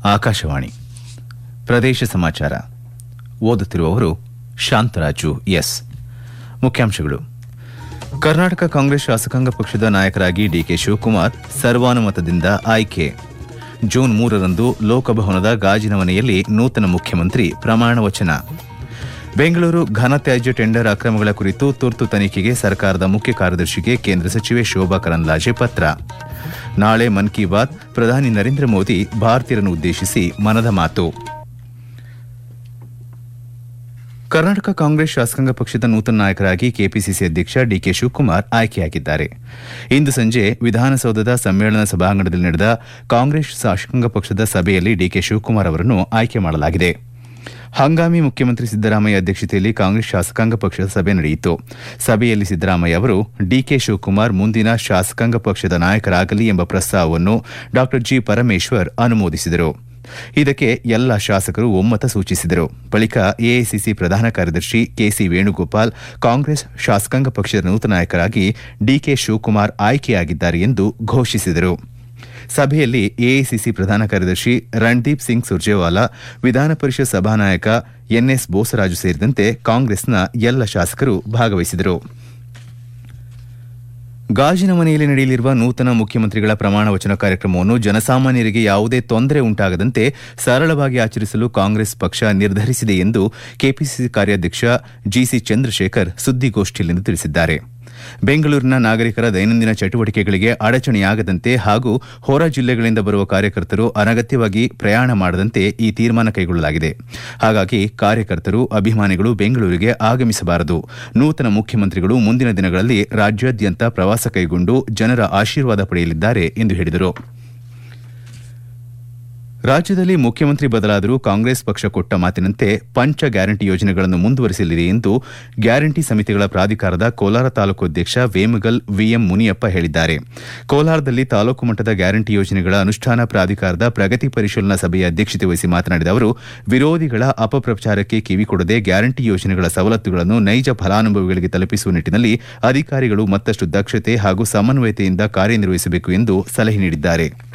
ಆಕಾಶವಾಣಿ ಪ್ರದೇಶ ಸಮಾಚಾರ ಓದುತ್ತಿರುವವರು ಶಾಂತರಾಜು ಎಸ್ ಮುಖ್ಯಾಂಶಗಳು ಕರ್ನಾಟಕ ಕಾಂಗ್ರೆಸ್ ಶಾಸಕಾಂಗ ಪಕ್ಷದ ನಾಯಕರಾಗಿ ಡಿಕೆ ಶಿವಕುಮಾರ್ ಸರ್ವಾನುಮತದಿಂದ ಆಯ್ಕೆ ಜೂನ್ ಮೂರರಂದು ಲೋಕಭವನದ ಗಾಜಿನ ಮನೆಯಲ್ಲಿ ನೂತನ ಮುಖ್ಯಮಂತ್ರಿ ಪ್ರಮಾಣ ವಚನ ಬೆಂಗಳೂರು ಘನತ್ಯಾಜ್ಯ ಟೆಂಡರ್ ಅಕ್ರಮಗಳ ಕುರಿತು ತುರ್ತು ತನಿಖೆಗೆ ಸರ್ಕಾರದ ಮುಖ್ಯ ಕಾರ್ಯದರ್ಶಿಗೆ ಕೇಂದ್ರ ಸಚಿವೆ ಶೋಭಾ ಕರಂದ್ಲಾಜೆ ಪತ್ರ ನಾಳೆ ಮನ್ ಕಿ ಬಾತ್ ಪ್ರಧಾನಿ ನರೇಂದ್ರ ಮೋದಿ ಭಾರತೀಯರನ್ನು ಉದ್ದೇಶಿಸಿ ಮನದ ಮಾತು ಕರ್ನಾಟಕ ಕಾಂಗ್ರೆಸ್ ಶಾಸಕಾಂಗ ಪಕ್ಷದ ನೂತನ ನಾಯಕರಾಗಿ ಕೆಪಿಸಿಸಿ ಅಧ್ಯಕ್ಷ ಡಿಕೆ ಶಿವಕುಮಾರ್ ಆಯ್ಕೆಯಾಗಿದ್ದಾರೆ ಇಂದು ಸಂಜೆ ವಿಧಾನಸೌಧದ ಸಮ್ಮೇಳನ ಸಭಾಂಗಣದಲ್ಲಿ ನಡೆದ ಕಾಂಗ್ರೆಸ್ ಶಾಸಕಾಂಗ ಪಕ್ಷದ ಸಭೆಯಲ್ಲಿ ಡಿಕೆ ಶಿವಕುಮಾರ್ ಅವರನ್ನು ಆಯ್ಕೆ ಮಾಡಲಾಗಿದೆ ಹಂಗಾಮಿ ಮುಖ್ಯಮಂತ್ರಿ ಸಿದ್ದರಾಮಯ್ಯ ಅಧ್ಯಕ್ಷತೆಯಲ್ಲಿ ಕಾಂಗ್ರೆಸ್ ಶಾಸಕಾಂಗ ಪಕ್ಷದ ಸಭೆ ನಡೆಯಿತು ಸಭೆಯಲ್ಲಿ ಸಿದ್ದರಾಮಯ್ಯ ಅವರು ಡಿಕೆ ಶಿವಕುಮಾರ್ ಮುಂದಿನ ಶಾಸಕಾಂಗ ಪಕ್ಷದ ನಾಯಕರಾಗಲಿ ಎಂಬ ಪ್ರಸ್ತಾವವನ್ನು ಡಾ ಜಿ ಪರಮೇಶ್ವರ್ ಅನುಮೋದಿಸಿದರು ಇದಕ್ಕೆ ಎಲ್ಲ ಶಾಸಕರು ಒಮ್ಮತ ಸೂಚಿಸಿದರು ಬಳಿಕ ಎಐಸಿಸಿ ಪ್ರಧಾನ ಕಾರ್ಯದರ್ಶಿ ಕೆಸಿ ವೇಣುಗೋಪಾಲ್ ಕಾಂಗ್ರೆಸ್ ಶಾಸಕಾಂಗ ಪಕ್ಷದ ನೂತನ ನಾಯಕರಾಗಿ ಡಿಕೆ ಶಿವಕುಮಾರ್ ಆಯ್ಕೆಯಾಗಿದ್ದಾರೆ ಎಂದು ಘೋಷಿಸಿದರು ಸಭೆಯಲ್ಲಿ ಎಐಸಿಸಿ ಪ್ರಧಾನ ಕಾರ್ಯದರ್ಶಿ ರಣದೀಪ್ ಸಿಂಗ್ ಸುರ್ಜೇವಾಲಾ ವಿಧಾನ ಪರಿಷತ್ ಸಭಾನಾಯಕ ಎನ್ಎಸ್ ಬೋಸರಾಜು ಸೇರಿದಂತೆ ಕಾಂಗ್ರೆಸ್ನ ಎಲ್ಲ ಶಾಸಕರು ಭಾಗವಹಿಸಿದರು ಗಾಜಿನ ಮನೆಯಲ್ಲಿ ನಡೆಯಲಿರುವ ನೂತನ ಮುಖ್ಯಮಂತ್ರಿಗಳ ಪ್ರಮಾಣ ವಚನ ಕಾರ್ಯಕ್ರಮವನ್ನು ಜನಸಾಮಾನ್ಯರಿಗೆ ಯಾವುದೇ ತೊಂದರೆ ಉಂಟಾಗದಂತೆ ಸರಳವಾಗಿ ಆಚರಿಸಲು ಕಾಂಗ್ರೆಸ್ ಪಕ್ಷ ನಿರ್ಧರಿಸಿದೆ ಎಂದು ಕೆಪಿಸಿಸಿ ಕಾರ್ಯಾಧ್ಯಕ್ಷ ಜಿಸಿ ಚಂದ್ರಶೇಖರ್ ಸುದ್ದಿಗೋಷ್ಠಿಯಲ್ಲಿಂದು ತಿಳಿಸಿದ್ದಾರೆ ಬೆಂಗಳೂರಿನ ನಾಗರಿಕರ ದೈನಂದಿನ ಚಟುವಟಿಕೆಗಳಿಗೆ ಅಡಚಣೆಯಾಗದಂತೆ ಹಾಗೂ ಹೊರ ಜಿಲ್ಲೆಗಳಿಂದ ಬರುವ ಕಾರ್ಯಕರ್ತರು ಅನಗತ್ಯವಾಗಿ ಪ್ರಯಾಣ ಮಾಡದಂತೆ ಈ ತೀರ್ಮಾನ ಕೈಗೊಳ್ಳಲಾಗಿದೆ ಹಾಗಾಗಿ ಕಾರ್ಯಕರ್ತರು ಅಭಿಮಾನಿಗಳು ಬೆಂಗಳೂರಿಗೆ ಆಗಮಿಸಬಾರದು ನೂತನ ಮುಖ್ಯಮಂತ್ರಿಗಳು ಮುಂದಿನ ದಿನಗಳಲ್ಲಿ ರಾಜ್ಯಾದ್ಯಂತ ಪ್ರವಾಸ ಕೈಗೊಂಡು ಜನರ ಆಶೀರ್ವಾದ ಪಡೆಯಲಿದ್ದಾರೆ ಎಂದು ಹೇಳಿದರು ರಾಜ್ಯದಲ್ಲಿ ಮುಖ್ಯಮಂತ್ರಿ ಬದಲಾದರೂ ಕಾಂಗ್ರೆಸ್ ಪಕ್ಷ ಕೊಟ್ಟ ಮಾತಿನಂತೆ ಪಂಚ ಗ್ಯಾರಂಟಿ ಯೋಜನೆಗಳನ್ನು ಮುಂದುವರೆಸಲಿದೆ ಎಂದು ಗ್ಯಾರಂಟಿ ಸಮಿತಿಗಳ ಪ್ರಾಧಿಕಾರದ ಕೋಲಾರ ತಾಲೂಕು ಅಧ್ಯಕ್ಷ ವೇಮಗಲ್ ವಿಎಂ ಮುನಿಯಪ್ಪ ಹೇಳಿದ್ದಾರೆ ಕೋಲಾರದಲ್ಲಿ ತಾಲೂಕು ಮಟ್ಟದ ಗ್ಯಾರಂಟಿ ಯೋಜನೆಗಳ ಅನುಷ್ಠಾನ ಪ್ರಾಧಿಕಾರದ ಪ್ರಗತಿ ಪರಿಶೀಲನಾ ಸಭೆಯ ಅಧ್ಯಕ್ಷತೆ ವಹಿಸಿ ಮಾತನಾಡಿದ ಅವರು ವಿರೋಧಿಗಳ ಅಪಪ್ರಚಾರಕ್ಕೆ ಕಿವಿಕೊಡದೆ ಗ್ಯಾರಂಟಿ ಯೋಜನೆಗಳ ಸವಲತ್ತುಗಳನ್ನು ನೈಜ ಫಲಾನುಭವಿಗಳಿಗೆ ತಲುಪಿಸುವ ನಿಟ್ಟಿನಲ್ಲಿ ಅಧಿಕಾರಿಗಳು ಮತ್ತಷ್ಟು ದಕ್ಷತೆ ಹಾಗೂ ಸಮನ್ವಯತೆಯಿಂದ ಕಾರ್ಯನಿರ್ವಹಿಸಬೇಕು ಎಂದು ಸಲಹೆ ನೀಡಿದ್ದಾರೆ